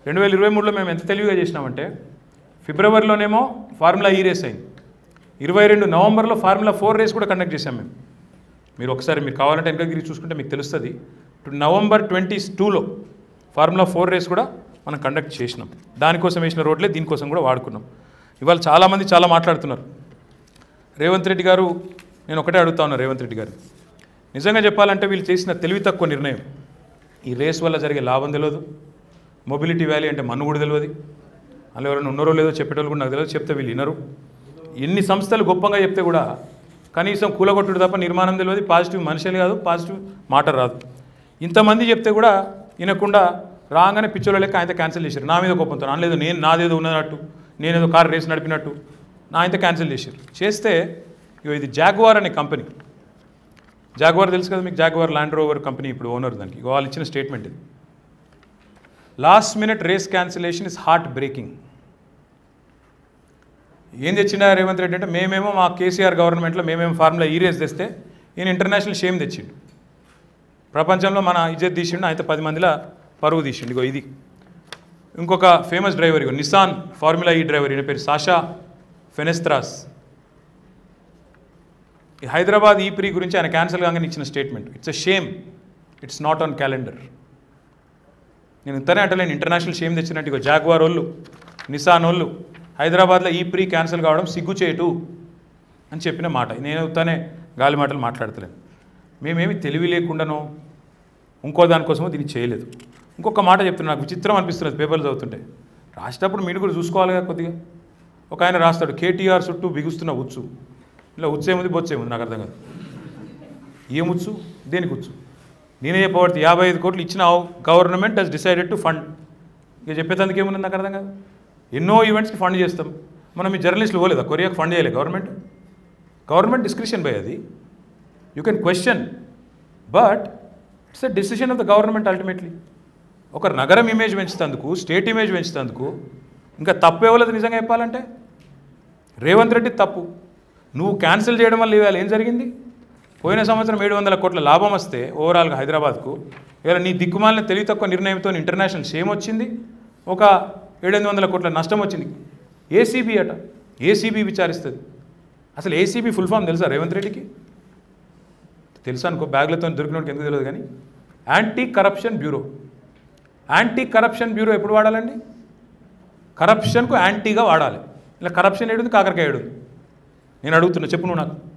రెండు వేల ఇరవై మూడులో మేము ఎంత తెలివిగా చేసినామంటే ఫిబ్రవరిలోనేమో ఫార్ములా ఈ రేస్ అయింది ఇరవై రెండు నవంబర్లో ఫార్ములా ఫోర్ రేస్ కూడా కండక్ట్ చేశాం మేము మీరు ఒకసారి మీరు కావాలంటే వెనక తిరిగి చూసుకుంటే మీకు తెలుస్తుంది ఇప్పుడు నవంబర్ ట్వంటీ టూలో ఫార్ములా ఫోర్ రేస్ కూడా మనం కండక్ట్ చేసినాం దానికోసం వేసిన రోడ్లే దీనికోసం కూడా వాడుకున్నాం ఇవాళ చాలామంది చాలా మాట్లాడుతున్నారు రేవంత్ రెడ్డి గారు నేను ఒకటే అడుగుతా ఉన్నా రేవంత్ రెడ్డి గారు నిజంగా చెప్పాలంటే వీళ్ళు చేసిన తెలివి తక్కువ నిర్ణయం ఈ రేస్ వల్ల జరిగే లాభం తెలియదు మొబిలిటీ వ్యాలీ అంటే మన్ను కూడా తెలియదు అందులో ఎవరైనా ఉన్నారో లేదో చెప్పేటోళ్ళు కూడా నాకు తెలియదు చెప్తే వీళ్ళు వినరు ఎన్ని సంస్థలు గొప్పగా చెప్తే కూడా కనీసం కూలగొట్టుడు తప్ప నిర్మాణం తెలియదు పాజిటివ్ మనుషులు కాదు పాజిటివ్ మాట రాదు ఇంతమంది చెప్తే కూడా వినకుండా రాగానే పిచ్చోళ్ళ లెక్క ఆయన క్యాన్సిల్ చేశారు నా మీద కోపంతో అనలేదు నేను నాదేదో ఉన్నట్టు నేనేదో కార్ రేస్ నడిపినట్టు నా ఆయన క్యాన్సిల్ చేశారు చేస్తే ఇగో ఇది జాగ్వార్ అనే కంపెనీ జాగ్వార్ తెలుసు కదా మీకు జాగ్వార్ ల్యాండ్ రోవర్ కంపెనీ ఇప్పుడు ఓనర్ దానికి ఇగో వాళ్ళు ఇచ్చిన స్టేట్మెంట్ ఇది last minute race cancellation is heart breaking ఏం తెచ్చిండా రేవంత్ రెడ్డి అంటే మేమేమో మా కేసీఆర్ గవర్నమెంట్లో మేమేమో ఫార్ములా ఈ రేస్ తెస్తే ఈయన ఇంటర్నేషనల్ షేమ్ తెచ్చిండు ప్రపంచంలో మన ఇజ్జత్ తీసిండు అయితే పది మందిలో పరువు తీసిండు ఇగో ఇది ఇంకొక ఫేమస్ డ్రైవర్ ఇగో నిసాన్ ఫార్ములా ఈ డ్రైవర్ ఈయన పేరు సాషా ఫెనెస్త్రాస్ ఈ హైదరాబాద్ ఈ ప్రీ గురించి ఆయన క్యాన్సిల్ కాగానే ఇచ్చిన statement it's a shame it's not on calendar నేను ఇంతనే అంటలేను ఇంటర్నేషనల్ షేమ్ తెచ్చినట్టు ఇగో జాగ్వార్ వాళ్ళు నిసాన్ వాళ్ళు హైదరాబాద్లో ఈ ప్రీ క్యాన్సిల్ కావడం సిగ్గుచేటు అని చెప్పిన మాట నేను ఉత్తానే గాలి మాటలు మాట్లాడతలేను మేమేమి తెలివి లేకుండానో ఇంకో దానికోసమో దీన్ని చేయలేదు ఇంకొక మాట చెప్తున్నా నాకు విచిత్రం అనిపిస్తున్నది పేపర్లు చదువుతుంటే రాసేటప్పుడు మీరు కూడా చూసుకోవాలిగా కొద్దిగా ఒక ఆయన రాస్తాడు కేటీఆర్ చుట్టూ బిగుస్తున్న ఉచ్చు ఇలా ఉచ్చేముంది బొచ్చేముంది నాకు అర్థం కాదు ఏం ఉచ్చు దేనికి ఉచ్చు నేనే చెప్పబడితే యాభై ఐదు కోట్లు ఇచ్చిన government has decided to fund ఇక చెప్పేందుకు ఏముంది నాకు అర్థం కాదు ఎన్నో ఈవెంట్స్కి ఫండ్ చేస్తాం మనం ఈ జర్నలిస్టులు పోలేదా కొరియాకి ఫండ్ చేయలేదు గవర్నమెంట్ గవర్నమెంట్ డిస్క్రిప్షన్ బై అది you can question but it's a decision of the government ultimately ఒక నగరం ఇమేజ్ పెంచుతందుకు స్టేట్ ఇమేజ్ పెంచుతందుకు ఇంకా తప్పు ఇవ్వలేదు నిజంగా చెప్పాలంటే రేవంత్ రెడ్డి తప్పు నువ్వు క్యాన్సిల్ చేయడం వల్ల ఇవాళ ఏం జరిగింది పోయిన సంవత్సరం ఏడు వందల కోట్ల లాభం వస్తే ఓవరాల్గా హైదరాబాద్కు ఇవాళ నీ దిక్కుమాలిన తెలివి తక్కువ నిర్ణయంతో ఇంటర్నేషనల్ షేమ్ వచ్చింది ఒక ఏడెనిమిది వందల కోట్ల నష్టం వచ్చింది ఏసీబీ అట ఏసీబీ విచారిస్తుంది అసలు ఏసీబీ ఫుల్ ఫామ్ తెలుసా రేవంత్ రెడ్డికి తెలుసా అనుకో బ్యాగ్లతో దొరికినోడికి ఎందుకు తెలియదు కానీ anti corruption bureau anti corruption bureau ఎప్పుడు వాడాలండి కరప్షన్కు యాంటీగా వాడాలి ఇలా కరప్షన్ ఏడుంది కాకరకాయ ఏడుంది నేను అడుగుతున్నా చెప్పు నువ్వు నాకు